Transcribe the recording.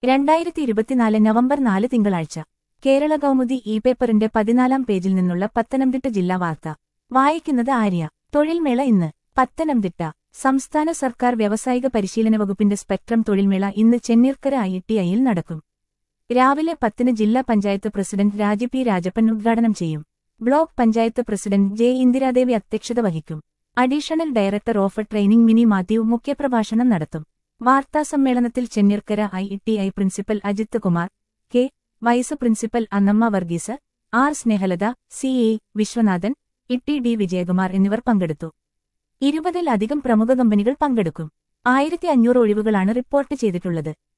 രണ്ടായിരത്തി ഇരുപത്തിനാല് നവംബർ നാല് തിങ്കളാഴ്ച കേരള കൗമുദി ഇ പേപ്പറിന്റെ പതിനാലാം പേജിൽ നിന്നുള്ള പത്തനംതിട്ട ജില്ലാ വാർത്ത വായിക്കുന്നത് ആര്യ തൊഴിൽമേള ഇന്ന് പത്തനംതിട്ട സംസ്ഥാന സർക്കാർ വ്യാവസായിക പരിശീലന വകുപ്പിന്റെ സ്പെക്ട്രം തൊഴിൽമേള ഇന്ന് ചെന്നീർക്കര ഐ ടി ഐയിൽ നടക്കും രാവിലെ പത്തിന് ജില്ലാ പഞ്ചായത്ത് പ്രസിഡന്റ് രാജി പി രാജപ്പൻ ഉദ്ഘാടനം ചെയ്യും block panchayat president J Indiradevi അധ്യക്ഷത വഹിക്കും additional director of training Mini Mathew മുഖ്യപ്രഭാഷണം നടത്തും വാർത്താസമ്മേളനത്തിൽ Chenneerkara I T I principal Ajith Kumar K vice principal Annamma Varghese R Snehalatha C A Viswanathan Itty D Vijayakumar എന്നിവർ പങ്കെടുത്തു ഇരുപതിലധികം പ്രമുഖ കമ്പനികൾ പങ്കെടുക്കും ആയിരത്തി അഞ്ഞൂറ് ഒഴിവുകളാണ് റിപ്പോർട്ട് ചെയ്തിട്ടുള്ളത്